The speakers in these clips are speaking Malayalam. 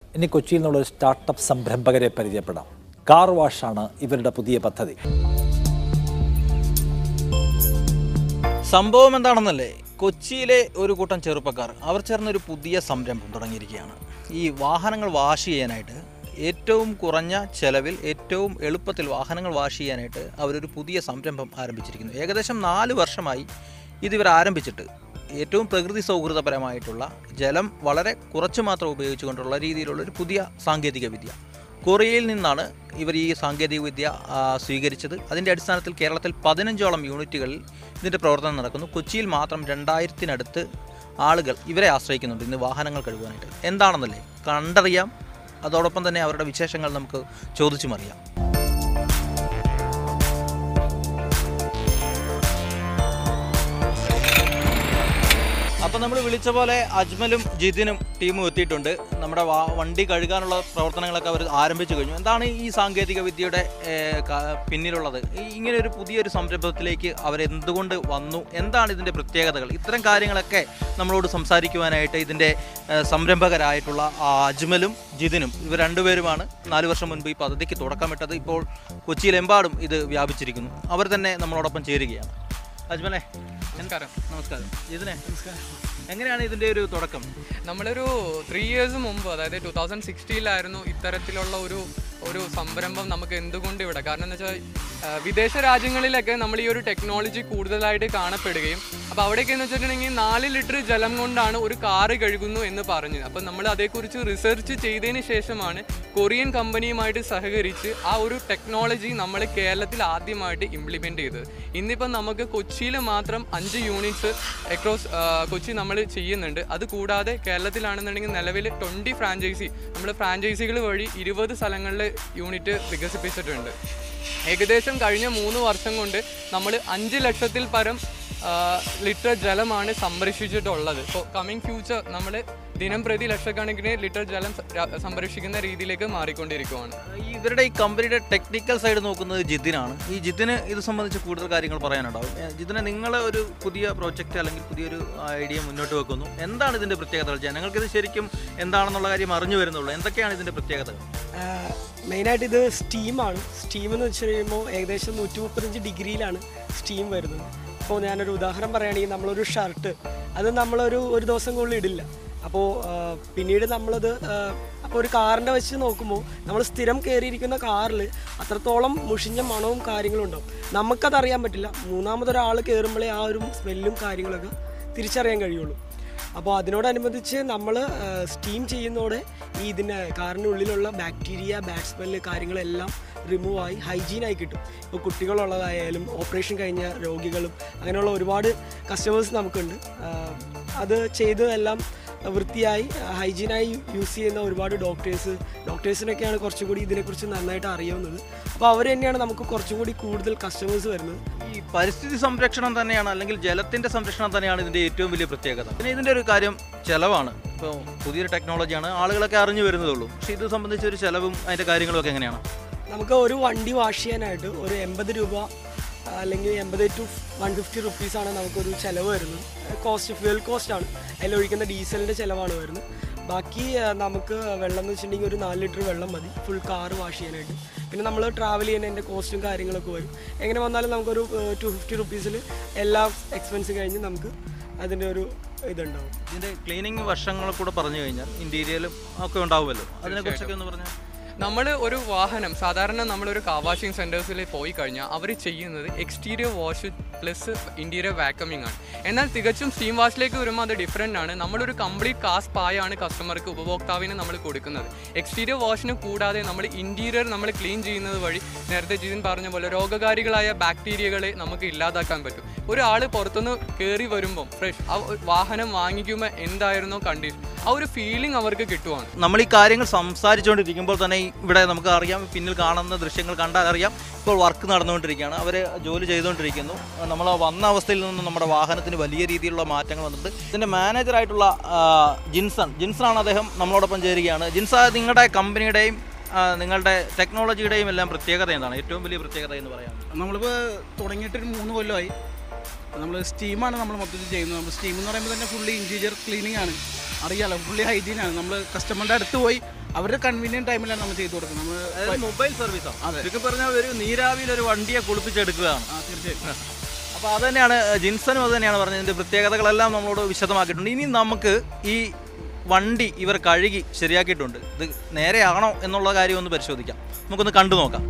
ഇനി കൊച്ചിയിൽ നിന്നുള്ള ഒരു സ്റ്റാർട്ടപ്പ് സംരംഭകരെ പരിചയപ്പെടാം കാർ വാഷാണ് ഇവരുടെ പുതിയ പദ്ധതി സംഭവം എന്താണെന്നല്ലേ കൊച്ചിയിലെ ഒരു കൂട്ടം ചെറുപ്പക്കാർ അവർ ചേർന്നൊരു പുതിയ സംരംഭം തുടങ്ങിയിരിക്കുകയാണ് ഈ വാഹനങ്ങൾ വാഷ് ചെയ്യാനായിട്ട് ഏറ്റവും കുറഞ്ഞ ചെലവിൽ ഏറ്റവും എളുപ്പത്തിൽ വാഹനങ്ങൾ വാഷ് ചെയ്യാനായിട്ട് അവരൊരു പുതിയ സംരംഭം ആരംഭിച്ചിരിക്കുന്നു ഏകദേശം നാല് വർഷമായി ഇതിവർ ആരംഭിച്ചിട്ട് ഏറ്റവും പ്രകൃതി സൗഹൃദപരമായിട്ടുള്ള ജലം വളരെ കുറച്ച് മാത്രം ഉപയോഗിച്ചുകൊണ്ടുള്ള രീതിയിലുള്ള ഒരു പുതിയ സാങ്കേതിക വിദ്യ കൊറിയയിൽ നിന്നാണ് ഇവർ ഈ സാങ്കേതികവിദ്യ ആ, സ്വീകരിച്ചത് അതിൻ്റെ അടിസ്ഥാനത്തിൽ കേരളത്തിൽ പതിനഞ്ചോളം യൂണിറ്റുകളിൽ ഇതിൻ്റെ പ്രവർത്തനം നടക്കുന്നു കൊച്ചിയിൽ മാത്രം രണ്ടായിരത്തിനടുത്ത് ആളുകൾ ഇവരെ ആശ്രയിക്കുന്നുണ്ട് ഇന്ന് വാഹനങ്ങൾ കഴുകാനായിട്ട് എന്താണെന്നല്ലേ കണ്ടറിയാം അതോടൊപ്പം തന്നെ അവരുടെ വിശേഷങ്ങൾ നമുക്ക് ചോദിച്ചുമറിയാം അപ്പം നമ്മൾ വിളിച്ച പോലെ അജ്മലും ജിതിനും ടീമും എത്തിയിട്ടുണ്ട് നമ്മുടെ വാ- വണ്ടി കഴുകാനുള്ള പ്രവർത്തനങ്ങളൊക്കെ അവർ ആരംഭിച്ചു കഴിഞ്ഞു എന്താണ് ഈ സാങ്കേതിക വിദ്യയുടെ ഏർ, ക- പിന്നിലുള്ളത് ഈ ഇങ്ങനെ ഒരു പുതിയൊരു സംരംഭത്തിലേക്ക് അവരെന്തുകൊണ്ട് വന്നു എന്താണ് ഇതിൻ്റെ പ്രത്യേകതകൾ ഇത്തരം കാര്യങ്ങളൊക്കെ നമ്മളോട് സംസാരിക്കുവാനായിട്ട് ഇതിൻ്റെ ഏർ, സംരംഭകരായിട്ടുള്ള ആ അജ്മലും ജിതിനും ഇവർ രണ്ടുപേരുമാണ് നാല് വർഷം മുൻപ് ഈ പദ്ധതിക്ക് തുടക്കമിട്ടത് ഇപ്പോൾ കൊച്ചിയിലെമ്പാടും ഇത് വ്യാപിച്ചിരിക്കുന്നു അവർ തന്നെ നമ്മളോടൊപ്പം ചേരുകയാണ് അജ്മലെ നമസ്കാരം നമസ്കാരം ഇതിനെ എങ്ങനെയാണ് ഇതിന്റെ ഒരു തുടക്കം നമ്മളൊരു ത്രീ ഇയേഴ്സ് മുമ്പ് അതായത് ടൂ തൗസൻഡ് സിക്സ്റ്റീനിലായിരുന്നു ഇത്തരത്തിലുള്ള ഒരു ഒരു സംരംഭം നമുക്ക് എന്തുകൊണ്ട് ഇവിടെ കാരണം എന്ന് വെച്ചാൽ ആ, വിദേശ രാജ്യങ്ങളിലൊക്കെ നമ്മൾ ഈ ഒരു ടെക്നോളജി കൂടുതലായിട്ട് കാണപ്പെടുകയും അപ്പോൾ അവിടെയൊക്കെ എന്ന് വെച്ചിട്ടുണ്ടെങ്കിൽ നാല് ലിറ്റർ ജലം കൊണ്ടാണ് ഒരു കാറ് കഴുകുന്നു എന്ന് പറഞ്ഞത് അപ്പം നമ്മൾ അതേക്കുറിച്ച് റിസർച്ച് ചെയ്തതിന് ശേഷമാണ് കൊറിയൻ കമ്പനിയുമായിട്ട് സഹകരിച്ച് ആ ഒരു ടെക്നോളജി നമ്മൾ കേരളത്തിൽ ആദ്യമായിട്ട് ഇംപ്ലിമെൻ്റ് ചെയ്തത് ഇന്നിപ്പം നമുക്ക് കൊച്ചിയിൽ മാത്രം അഞ്ച് യൂണിറ്റ്സ് അക്രോസ് കൊച്ചി നമ്മൾ ചെയ്യുന്നുണ്ട് അത് കൂടാതെ കേരളത്തിലാണെന്നുണ്ടെങ്കിൽ നിലവിൽ ട്വൻറ്റി ഫ്രാഞ്ചൈസി നമ്മൾ ഫ്രാഞ്ചൈസികൾ വഴി ഇരുപത് സ്ഥലങ്ങളിൽ യൂണിറ്റ് വികസിപ്പിച്ചിട്ടുണ്ട് ഏകദേശം കഴിഞ്ഞ മൂന്ന് വർഷം കൊണ്ട് നമ്മൾ അഞ്ച് ലക്ഷത്തിൽ പരം ലിറ്റർ ജലമാണ് സംരക്ഷിച്ചിട്ടുള്ളത് ഇപ്പോൾ കമ്മിങ് ഫ്യൂച്ചർ നമ്മൾ ദിനം പ്രതി ലക്ഷക്കണക്കിന് ലിറ്റർ ജലം സ- ര- സംരക്ഷിക്കുന്ന രീതിയിലേക്ക് മാറിക്കൊണ്ടിരിക്കുകയാണ് ഈ ഇവരുടെ ഈ കമ്പനിയുടെ ടെക്നിക്കൽ സൈഡ് നോക്കുന്നത് ജിതിനാണ് ഈ ജിതിന് ഇത് സംബന്ധിച്ച് കൂടുതൽ കാര്യങ്ങൾ പറയാനുണ്ടാവും ഏ, ജിതിന് നിങ്ങൾ ഒരു പുതിയ പ്രോജക്റ്റ് അല്ലെങ്കിൽ പുതിയൊരു ഐഡിയ മുന്നോട്ട് വെക്കുന്നു എന്താണ് ഇതിന്റെ പ്രത്യേകതകൾ ജനങ്ങൾക്ക് ഇത് ശരിക്കും എന്താണെന്നുള്ള കാര്യം അറിഞ്ഞു വരുന്നുള്ളൂ എന്തൊക്കെയാണ് ഇതിന്റെ പ്രത്യേകതകൾ മെയിനായിട്ട് ഇത് സ്റ്റീമാണ് സ്റ്റീം എന്ന് വെച്ച് കഴിയുമ്പോൾ ഏകദേശം നൂറ്റി മുപ്പത്തഞ്ച് ഡിഗ്രിയിലാണ് സ്റ്റീം വരുന്നത് അപ്പോൾ ഞാനൊരു ഉദാഹരണം പറയുകയാണെങ്കിൽ നമ്മളൊരു ഷർട്ട് അത് നമ്മളൊരു ഒരു ദിവസം കൂടുതൽ ഇടില്ല അപ്പോൾ പിന്നീട് നമ്മളത് അപ്പോൾ ഒരു കാറിൻ്റെ വെച്ച് നോക്കുമ്പോൾ നമ്മൾ സ്ഥിരം കയറിയിരിക്കുന്ന കാറിൽ അത്രത്തോളം മുഷിഞ്ഞ മണവും കാര്യങ്ങളും ഉണ്ടാവും നമുക്കത് അറിയാൻ പറ്റില്ല മൂന്നാമതൊരാൾ കയറുമ്പോഴേ ആ ഒരു സ്മെല്ലും കാര്യങ്ങളൊക്കെ തിരിച്ചറിയാൻ കഴിയുള്ളൂ അപ്പോൾ അതിനോടനുബന്ധിച്ച് നമ്മൾ സ്റ്റീം ചെയ്യുന്നതോടെ ഈ ഇതിൻ്റെ കാറിനുള്ളിലുള്ള ബാക്ടീരിയ ബാഡ് സ്മെല്ല് കാര്യങ്ങളെല്ലാം റിമൂവ് ആയി ഹൈജീനായി കിട്ടും ഇപ്പോൾ കുട്ടികളുള്ളതായാലും ഓപ്പറേഷൻ കഴിഞ്ഞ രോഗികളും അങ്ങനെയുള്ള ഒരുപാട് കസ്റ്റമേഴ്സ് നമുക്കുണ്ട് ആ, അത് ചെയ്തതെല്ലാം വൃത്തിയായി ഹൈജീനായി യൂസ് ചെയ്യുന്ന ഒരുപാട് ഡോക്ടേഴ്സ് ഡോക്ടേഴ്സിനൊക്കെയാണ് കുറച്ചും കൂടി ഇതിനെക്കുറിച്ച് നന്നായിട്ട് അറിയാവുന്നത് അപ്പോൾ അവർ തന്നെയാണ് നമുക്ക് കുറച്ചും കൂടി കൂടുതൽ കസ്റ്റമേഴ്സ് വരുന്നത് ഈ പരിസ്ഥിതി സംരക്ഷണം തന്നെയാണ് അല്ലെങ്കിൽ ജലത്തിന്റെ സംരക്ഷണം തന്നെയാണ് ഇതിന്റെ ഏറ്റവും വലിയ പ്രത്യേകത പിന്നെ ഇതിന്റെ ഒരു കാര്യം ചെലവാണ് ഇപ്പോൾ പുതിയൊരു ടെക്നോളജിയാണ് ആളുകളൊക്കെ അറിഞ്ഞു വരുന്നതേ ഉള്ളൂ പക്ഷേ ഇത് സംബന്ധിച്ച് ഒരു ചെലവും അതിന്റെ കാര്യങ്ങളും ഒക്കെ എങ്ങനെയാണ് നമുക്ക് ഒരു വണ്ടി വാഷ് ചെയ്യാനായിട്ട് ഒരു എൺപത് രൂപ ആ, അല്ലെങ്കിൽ എൺപത് ടു വൺ ഫിഫ്റ്റി റുപ്പീസാണ് നമുക്കൊരു ചിലവ് വരുന്നത് കോസ്റ്റ് ഫ്യൂൽ കോസ്റ്റാണ് അതിലൊഴിക്കുന്ന ഡീസലിൻ്റെ ചിലവാണ് വരുന്നത് ബാക്കി ആ, നമുക്ക് വെള്ളം എന്ന് വെച്ചിട്ടുണ്ടെങ്കിൽ ഒരു നാല് ലിറ്റർ വെള്ളം മതി ഫുൾ കാർ വാഷ് ചെയ്യാനായിട്ട് പിന്നെ നമ്മൾ ട്രാവൽ ചെയ്യുന്നതിൻ്റെ കോസ്റ്റും കാര്യങ്ങളൊക്കെ വരും എങ്ങനെ വന്നാലും നമുക്കൊരു ടു ഫിഫ്റ്റി റുപ്പീസിൽ എല്ലാ എക്സ്പെൻസ് കഴിഞ്ഞ് നമുക്ക് അതിൻ്റെ ഒരു ഇതുണ്ടാവും ഇതിന്റെ ക്ലീനിങ് വർഷങ്ങൾ കൂടെ പറഞ്ഞു കഴിഞ്ഞാൽ ഇന്റീരിയലും ഒക്കെ ഉണ്ടാവുമല്ലോ അതിനെ കുറിച്ചൊക്കെ ഒന്ന് പറഞ്ഞാൽ നമ്മൾ ഒരു വാഹനം സാധാരണ നമ്മളൊരു കാർ വാഷിംഗ് സെൻറ്റേഴ്സിൽ പോയി കഴിഞ്ഞാൽ അവർ ചെയ്യുന്നത് exterior wash plus interior vacuuming ആണ് എന്നാൽ തികച്ചും സ്റ്റീം വാഷിലേക്ക് വരുമ്പോൾ അത് ഡിഫറെൻ്റ് ആണ് നമ്മളൊരു കംപ്ലീറ്റ് കാസ് പായാണ് കസ്റ്റമർക്ക് ഉപഭോക്താവിന് നമ്മൾ കൊടുക്കുന്നത് എക്സ്റ്റീരിയർ വാഷിന് കൂടാതെ നമ്മൾ ഇൻറ്റീരിയർ നമ്മൾ ക്ലീൻ ചെയ്യുന്നത് വഴി നേരത്തെ ജിതിൻ പറഞ്ഞ പോലെ രോഗകാരികളായ ബാക്ടീരിയകളെ നമുക്ക് ഇല്ലാതാക്കാൻ പറ്റും ഒരാൾ പുറത്തുനിന്ന് കയറി വരുമ്പം ഫ്രഷ് ആ ഒരു വാഹനം വാങ്ങിക്കുമ്പോൾ എന്തായിരുന്നോ കണ്ടീഷൻ ആ ഒരു ഫീലിംഗ് അവർക്ക് കിട്ടുവാണ് നമ്മൾ ഈ കാര്യങ്ങൾ സംസാരിച്ചുകൊണ്ടിരിക്കുമ്പോൾ തന്നെ ഈ ഇവിടെ നമുക്ക് അറിയാം പിന്നിൽ കാണുന്ന ദൃശ്യങ്ങൾ കണ്ടാൽ അറിയാം ഇപ്പോൾ വർക്ക് നടന്നുകൊണ്ടിരിക്കുകയാണ് അവർ ജോലി ചെയ്തുകൊണ്ടിരിക്കുന്നു നമ്മൾ വന്ന അവസ്ഥയിൽ നിന്ന് നമ്മുടെ വാഹനത്തിന് വലിയ രീതിയിലുള്ള മാറ്റങ്ങൾ വന്നിട്ട് ഇതിൻ്റെ മാനേജറായിട്ടുള്ള ആ, ജിൻസൺ ജിൻസണാണ് അദ്ദേഹം നമ്മളോടൊപ്പം ചേരുകയാണ് ജിൻസ നിങ്ങളുടെ കമ്പനിയുടെയും ആ, നിങ്ങളുടെ ടെക്നോളജിയുടെയും എല്ലാം പ്രത്യേകത എന്താണ് ഏറ്റവും വലിയ പ്രത്യേകത എന്ന് പറയാം നമ്മളിപ്പോൾ തുടങ്ങിയിട്ട് ഒരു മൂന്ന് കൊല്ലമായി നമ്മൾ സ്റ്റീമാണ് നമ്മൾ മൊത്തത്തിൽ ചെയ്യുന്നത് നമ്മൾ സ്റ്റീം എന്ന് പറയുമ്പോൾ തന്നെ ഫുള്ളി ഇൻറ്റീരിയർ ക്ലീനിങ് ആണ് അറിയാലോ ഫുള്ളി ഹൈജീൻ ആണ് നമ്മൾ കസ്റ്റമറുടെ അടുത്ത് പോയി അവരുടെ കൺവീനിയൻറ്റ് ടൈമിലാണ് നമ്മൾ ചെയ്തു കൊടുക്കുന്നത് നമ്മൾ അതായത് മൊബൈൽ സർവീസാണ് അതെ. ചുരുക്കി പറഞ്ഞാൽ ഒരു നീരാവിയിൽ ഒരു വണ്ടിയെ കുളിപ്പിച്ചെടുക്കുകയാണ് ആ തീർച്ചയായും അപ്പോൾ അത് തന്നെയാണ് ജിൻസനും അത് തന്നെയാണ് പറഞ്ഞത് ഇതിൻ്റെ പ്രത്യേകതകളെല്ലാം നമ്മളോട് വിശദമാക്കിയിട്ടുണ്ട് ഇനി നമുക്ക് ഈ വണ്ടി ഇവർ കഴുകി ശരിയാക്കിയിട്ടുണ്ട് ഇത് നേരെയാണോ എന്നുള്ള കാര്യം ഒന്ന് പരിശോധിക്കാം നമുക്കൊന്ന് കണ്ടു നോക്കാം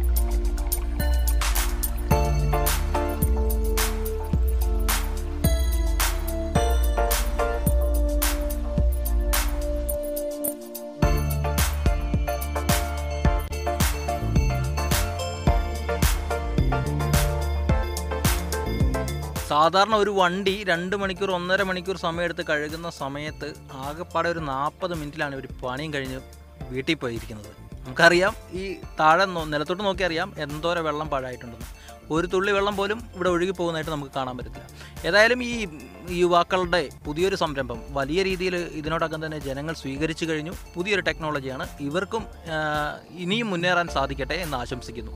സാധാരണ ഒരു വണ്ടി രണ്ട് മണിക്കൂർ ഒന്നര മണിക്കൂർ സമയമെടുത്ത് കഴുകുന്ന സമയത്ത് ആകെപ്പാടെ ഒരു നാൽപ്പത് മിനിറ്റിലാണ് ഇവർ പണിയും കഴിഞ്ഞ് വീട്ടിൽ പോയിരിക്കുന്നത് നമുക്കറിയാം ഈ താഴെ നോ- നിലത്തോട്ട് നോക്കി അറിയാം എന്തോരം വെള്ളം പാഴായിട്ടുണ്ടെന്ന് ഒരു തുള്ളി വെള്ളം പോലും ഇവിടെ ഒഴുകി പോകുന്നതായിട്ട് നമുക്ക് കാണാൻ പറ്റത്തില്ല ഏതായാലും ഈ യുവാക്കളുടെ പുതിയൊരു സംരംഭം വലിയ രീതിയിൽ ഇതിനോടകം തന്നെ ജനങ്ങൾ സ്വീകരിച്ചു കഴിഞ്ഞു പുതിയൊരു ടെക്നോളജിയാണ് ഇവർക്കും ആ, ഇനിയും മുന്നേറാൻ സാധിക്കട്ടെ എന്ന് ആശംസിക്കുന്നു